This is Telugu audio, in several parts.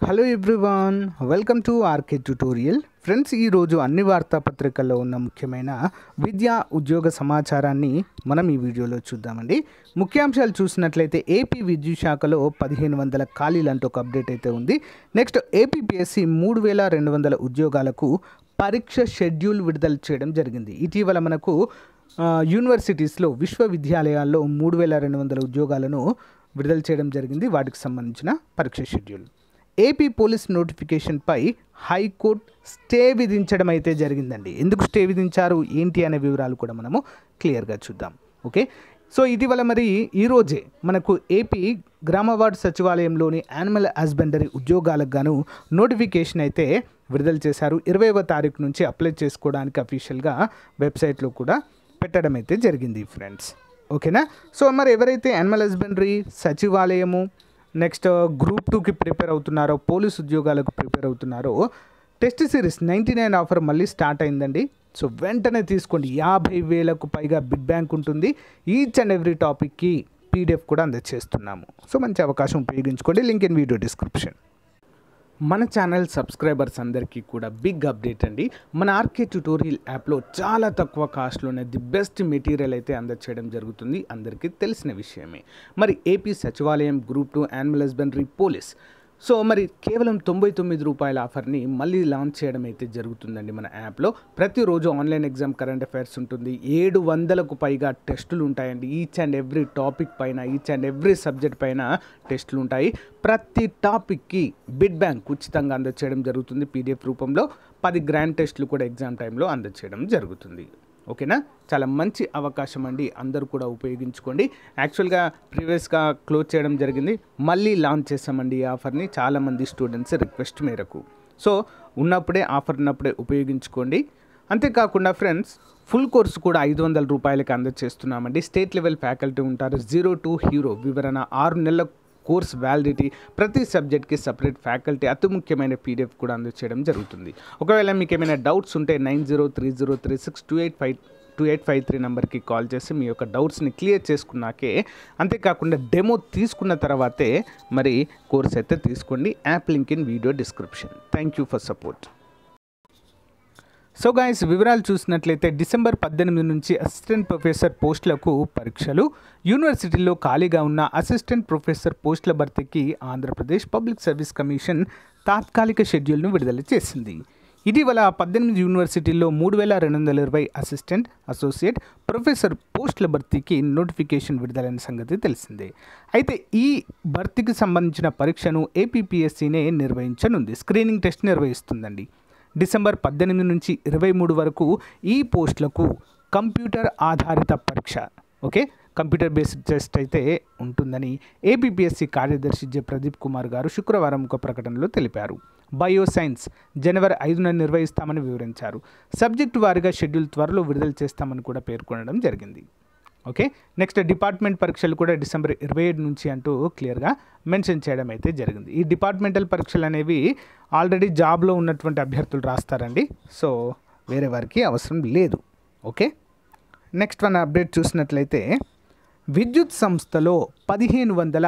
hello everyone welcome to RK tutorial friends ఈరోజు అన్ని వార్తాపత్రికల్లో ఉన్న ముఖ్యమైన విద్యా ఉద్యోగ సమాచారాన్ని మనం ఈ వీడియోలో చూద్దామండి ముఖ్యాంశాలు చూసినట్లయితే ఏపీ విద్యుత్ శాఖలో పదిహేను వందల ఖాళీలు అంటూ ఒక అప్డేట్ అయితే ఉంది నెక్స్ట్ ఏపీపీఎస్సి మూడు వేల రెండు వందల ఉద్యోగాలకు పరీక్ష షెడ్యూల్ విడుదల చేయడం జరిగింది ఇటీవల మనకు ఆ, యూనివర్సిటీస్లో విశ్వవిద్యాలయాల్లో మూడు వేల రెండు వందల ఉద్యోగాలను విడుదల చేయడం జరిగింది వాటికి సంబంధించిన పరీక్ష షెడ్యూల్ ఏపీ పోలీస్ నోటిఫికేషన్పై హైకోర్టు స్టే విధించడం అయితే జరిగిందండి ఎందుకు స్టే విధించారు ఏంటి అనే వివరాలు కూడా మనము క్లియర్గా చూద్దాం ఓకే సో ఇటీవల మరి ఈరోజే మనకు ఏపీ గ్రామ వార్డు సచివాలయంలోని యానిమల్ హస్బెండరీ ఉద్యోగాలకు గాను నోటిఫికేషన్ అయితే విడుదల చేశారు ఇరవైవ తారీఖు నుంచి అప్లై చేసుకోవడానికి అఫీషియల్గా వెబ్సైట్లో కూడా పెట్టడం అయితే జరిగింది ఫ్రెండ్స్ ఓకేనా సో మరి ఎవరైతే యానిమల్ హస్బెండరీ సచివాలయము నెక్స్ట్ గ్రూప్ టూకి ప్రిపేర్ అవుతున్నారో పోలీస్ ఉద్యోగాలకు ప్రిపేర్ అవుతున్నారో test series ninety nine offer మళ్ళీ స్టార్ట్ అయిందండి సో వెంటనే తీసుకోండి యాభై వేలకు పైగా బిడ్ బ్యాంక్ ఉంటుంది ఈచ్ అండ్ ఎవ్రీ టాపిక్కి పీడిఎఫ్ కూడా అందజేస్తున్నాము సో మంచి అవకాశం ఉపయోగించుకోండి లింక్ ఇన్ వీడియో డిస్క్రిప్షన్ మన ఛానల్ సబ్స్క్రైబర్స్ అందరికీ కూడా బిగ్ అప్డేట్ అండి మన ఆర్కే ట్యుటోరియల్ యాప్లో చాలా తక్కువ కాస్ట్లోనే ది బెస్ట్ మెటీరియల్ అయితే అందచేయడం జరుగుతుంది అందరికీ తెలిసిన విషయమే మరి ఏపీ సచివాలయం group two animal husbandry police so మరి కేవలం తొంభై తొమ్మిది రూపాయల ఆఫర్ని మళ్ళీ లాంచ్ చేయడం అయితే జరుగుతుందండి మన యాప్లో ప్రతిరోజు ఆన్లైన్ ఎగ్జామ్ కరెంట్ అఫైర్స్ ఉంటుంది ఏడు వందలకు పైగా టెస్టులు ఉంటాయండి ఈచ్ అండ్ ఎవ్రీ టాపిక్ పైన ఈచ్ అండ్ ఎవ్రీ సబ్జెక్ట్ పైన టెస్టులు ఉంటాయి ప్రతి టాపిక్కి బిడ్ బ్యాంక్ ఉచితంగా అందచేయడం జరుగుతుంది పీడిఎఫ్ రూపంలో పది గ్రాండ్ టెస్టులు కూడా ఎగ్జామ్ టైంలో అందచేయడం జరుగుతుంది ఓకేనా చాలా మంచి అవకాశం అండి అందరూ కూడా ఉపయోగించుకోండి యాక్చువల్గా ప్రీవియస్గా క్లోజ్ చేయడం జరిగింది మళ్ళీ లాంచ్ చేసామండి ఈ ఆఫర్ని చాలామంది స్టూడెంట్స్ రిక్వెస్ట్ మేరకు సో ఉన్నప్పుడే ఆఫర్ ఉన్నప్పుడే ఉపయోగించుకోండి అంతేకాకుండా ఫ్రెండ్స్ ఫుల్ కోర్సు కూడా ఐదు వందల రూపాయలకి అందజేస్తున్నామండి స్టేట్ లెవెల్ ఫ్యాకల్టీ ఉంటారు జీరో టు హీరో వివరణ ఆరు నెలల కోర్స్ వ్యాలిడిటీ ప్రతి సబ్జెక్ట్కి సపరేట్ ఫ్యాకల్టీ అతి ముఖ్యమైన పీడిఎఫ్ కూడా అందజేయడం జరుగుతుంది ఒకవేళ మీకు ఏమైనా డౌట్స్ ఉంటే nine zero three zero three six two eight five two eight five three నెంబర్కి కాల్ చేసి మీ యొక్క డౌట్స్ని క్లియర్ చేసుకున్నాకే అంతేకాకుండా డెమో తీసుకున్న తర్వాతే మరి కోర్స్ అయితే తీసుకోండి app link in video description thank you for support so guys వివరాలు చూసినట్లయితే డిసెంబర్ పద్దెనిమిది నుంచి అసిస్టెంట్ ప్రొఫెసర్ పోస్టులకు పరీక్షలు యూనివర్సిటీల్లో ఖాళీగా ఉన్న అసిస్టెంట్ ప్రొఫెసర్ పోస్టుల భర్తీకి ఆంధ్రప్రదేశ్ పబ్లిక్ సర్వీస్ కమిషన్ తాత్కాలిక షెడ్యూల్ను విడుదల చేసింది ఇటీవల పద్దెనిమిది యూనివర్సిటీల్లో మూడు వేల రెండు వందల ఇరవై అసిస్టెంట్ అసోసియేట్ ప్రొఫెసర్ పోస్టుల భర్తీకి నోటిఫికేషన్ విడుదలైన సంగతి తెలిసిందే అయితే ఈ భర్తీకి సంబంధించిన పరీక్షను ఏపీపీఎస్సీనే నిర్వహించనుంది స్క్రీనింగ్ టెస్ట్ నిర్వహిస్తుందండి డిసెంబర్ పద్దెనిమిది నుంచి ఇరవై మూడు వరకు ఈ పోస్టులకు కంప్యూటర్ ఆధారిత పరీక్ష ఓకే కంప్యూటర్ బేస్డ్ టెస్ట్ అయితే ఉంటుందని ఏపీపీఎస్సీ కార్యదర్శి జె ప్రదీప్ కుమార్ గారు శుక్రవారం ఒక ప్రకటనలో తెలిపారు బయోసైన్స్ జనవరి ఐదున నిర్వహిస్తామని వివరించారు సబ్జెక్టు వారీగా షెడ్యూల్ త్వరలో విడుదల చేస్తామని కూడా పేర్కొనడం జరిగింది ఓకే నెక్స్ట్ డిపార్ట్మెంట్ పరీక్షలు కూడా డిసెంబర్ ఇరవై ఏడు నుంచి అంటూ క్లియర్గా మెన్షన్ చేయడం అయితే జరిగింది ఈ డిపార్ట్మెంటల్ పరీక్షలు అనేవి ఆల్రెడీ జాబ్లో ఉన్నటువంటి అభ్యర్థులు రాస్తారండి సో వేరే వారికి అవసరం లేదు ఓకే నెక్స్ట్ వన్ అప్డేట్ చూసినట్లయితే విద్యుత్ సంస్థలో పదిహేను వందల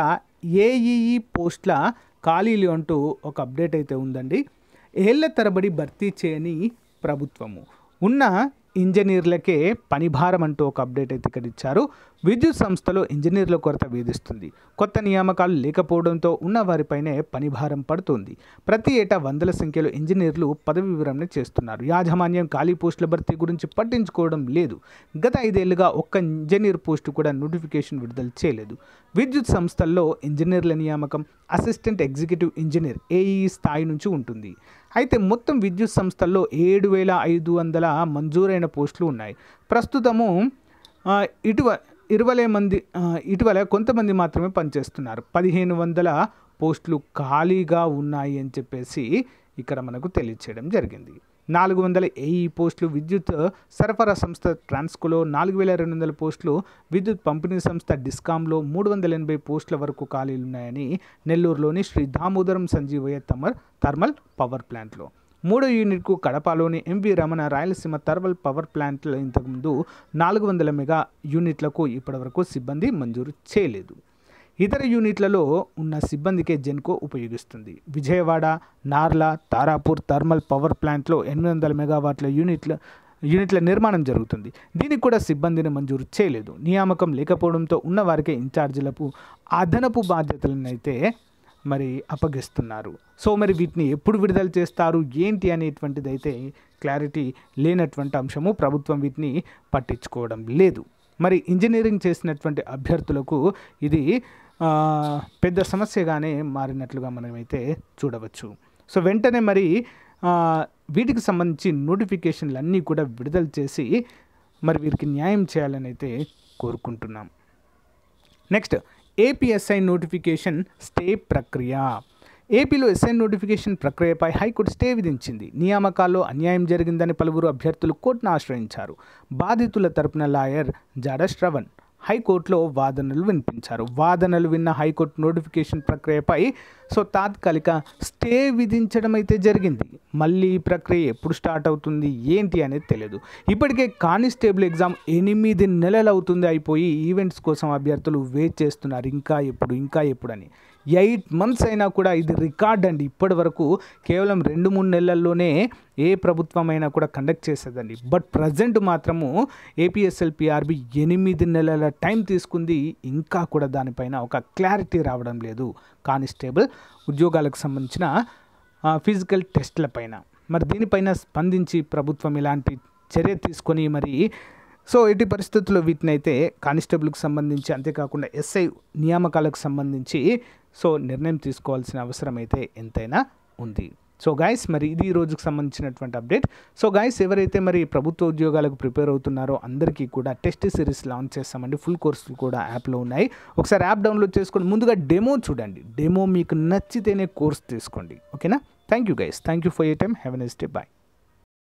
ఏఈఈ పోస్టుల ఖాళీలు అంటూ ఒక అప్డేట్ అయితే ఉందండి ఏళ్ల తరబడి భర్తీ చేయని ప్రభుత్వము ఉన్న ఇంజనీర్లకే పనిభారం అంటూ ఒక అప్డేట్ అయితే ఇక్కడ ఇచ్చారు విద్యుత్ సంస్థలో ఇంజనీర్ల కొరత వేధిస్తుంది కొత్త నియామకాలు లేకపోవడంతో ఉన్న వారిపైనే పనిభారం పడుతుంది ప్రతి ఏటా వందల సంఖ్యలో ఇంజనీర్లు పదవి విరమణ చేస్తున్నారు యాజమాన్యం ఖాళీ పోస్టుల భర్తీ గురించి పట్టించుకోవడం లేదు గత ఐదేళ్లుగా ఒక్క ఇంజనీర్ పోస్టు కూడా నోటిఫికేషన్ విడుదల చేయలేదు విద్యుత్ సంస్థల్లో ఇంజనీర్ల నియామకం అసిస్టెంట్ ఎగ్జిక్యూటివ్ ఇంజనీర్ ఏఈ స్థాయి నుంచి ఉంటుంది అయితే మొత్తం విద్యుత్ సంస్థల్లో ఏడు వేల ఐదు వందల మంజూరైన పోస్టులు ఉన్నాయి ప్రస్తుతము ఆ, ఇటువ ఇరవై మంది ఆ, ఇటీవల కొంతమంది మాత్రమే పనిచేస్తున్నారు పదిహేను వందల పోస్టులు ఖాళీగా ఉన్నాయి అని చెప్పేసి ఇక్కడ మనకు తెలియచేయడం జరిగింది నాలుగు వందల ఏఈ పోస్టులు విద్యుత్ సరఫరా సంస్థ ట్రాన్స్కోలో నాలుగు వేల రెండు వందల పోస్టులు విద్యుత్ పంపిణీ సంస్థ డిస్కామ్లో మూడు వందల ఎనభై పోస్టుల వరకు ఖాళీలు ఉన్నాయని నెల్లూరులోని శ్రీ దామోదరం సంజీవయ్య తమర్ థర్మల్ పవర్ ప్లాంట్లో మూడో యూనిట్కు కడపలోని MV Ramana Rayalaseema thermal power ప్లాంట్లో ఇంతకుముందు నాలుగు వందల మెగా యూనిట్లకు ఇప్పటివరకు సిబ్బంది మంజూరు చేయలేదు ఇతర యూనిట్లలో ఉన్న సిబ్బందికే జెన్కో ఉపయోగిస్తుంది విజయవాడ నార్లా తారాపూర్ థర్మల్ పవర్ ప్లాంట్లో ఎనిమిది వందల మెగావాట్ల యూనిట్ల యూనిట్ల నిర్మాణం జరుగుతుంది దీనికి కూడా సిబ్బందిని మంజూరు చేయలేదు నియామకం లేకపోవడంతో ఉన్న వారికే ఇన్ఛార్జీలకు అదనపు బాధ్యతలను అయితే మరి అప్పగిస్తున్నారు సో మరి వీటిని ఎప్పుడు విడుదల చేస్తారు ఏంటి అనేటువంటిది అయితే క్లారిటీ లేనటువంటి అంశము ప్రభుత్వం వీటిని పట్టించుకోవడం లేదు మరి ఇంజనీరింగ్ చేసినటువంటి అభ్యర్థులకు ఇది ఆ, పెద్ద సమస్యగానే మారినట్లుగా మనమైతే చూడవచ్చు సో వెంటనే మరి ఆ, వీటికి సంబంధించి నోటిఫికేషన్లు అన్నీ కూడా విడుదల చేసి మరి వీరికి న్యాయం చేయాలని అయితే కోరుకుంటున్నాం నెక్స్ట్ ఏపీఎస్ఐ నోటిఫికేషన్ స్టే ప్రక్రియ ఏపీలో ఎస్ఐ నోటిఫికేషన్ ప్రక్రియపై హైకోర్టు స్టే విధించింది నియామకాల్లో అన్యాయం జరిగిందని పలువురు అభ్యర్థులు కోర్టును ఆశ్రయించారు బాధితుల తరపున లాయర్ జాడ శ్రవణ్ హైకోర్టులో వాదనలు వినిపించారు వాదనలు విన్న హైకోర్టు నోటిఫికేషన్ ప్రక్రియపై సో తాత్కాలిక స్టే విధించడం అయితే జరిగింది మళ్ళీ ఈ ప్రక్రియ ఎప్పుడు స్టార్ట్ అవుతుంది ఏంటి అనేది తెలియదు ఇప్పటికే కానిస్టేబుల్ ఎగ్జామ్ ఎనిమిది నెలలు అవుతుంది అయిపోయి ఈవెంట్స్ కోసం అభ్యర్థులు వెయిట్ చేస్తున్నారు ఇంకా ఎప్పుడు ఇంకా ఎప్పుడు అని ఎయిట్ మంత్స్ అయినా కూడా ఇది రికార్డ్ అండి ఇప్పటి వరకు కేవలం రెండు మూడు నెలల్లోనే ఏ ప్రభుత్వం అయినా కూడా కండక్ట్ చేసేదండి బట్ ప్రజెంట్ మాత్రము ఏపీఎస్ఎల్పిఆర్బి ఎనిమిది నెలల టైం తీసుకుంది ఇంకా కూడా దానిపైన ఒక క్లారిటీ రావడం లేదు కానిస్టేబుల్ ఉద్యోగాలకు సంబంధించిన ఆ, ఫిజికల్ టెస్ట్ల పైన మరి దీనిపైన స్పందించి ప్రభుత్వం ఇలాంటి చర్య తీసుకొని మరి సో ఎట్టి పరిస్థితుల్లో వీటిని అయితే కానిస్టేబుల్కి సంబంధించి అంతేకాకుండా ఎస్ఐ నియామకాలకు సంబంధించి సో నిర్ణయం తీసుకోవాల్సిన అవసరం అయితే ఎంతైనా ఉంది సో గాయస్ మరి ఇది ఈ రోజుకు సంబంధించినటువంటి అప్డేట్ సో గాయస్ ఎవరైతే మరి ప్రభుత్వ ఉద్యోగాలకు ప్రిపేర్ అవుతున్నారో అందరికీ కూడా టెస్ట్ సిరీస్ లాంచ్ చేస్తామండి ఫుల్ కోర్సులు కూడా యాప్లో ఉన్నాయి ఒకసారి యాప్ డౌన్లోడ్ చేసుకొని ముందుగా డెమో చూడండి డెమో మీకు నచ్చితేనే కోర్స్ తీసుకోండి ఓకేనా thank you guys thank you for you time have a nice day bye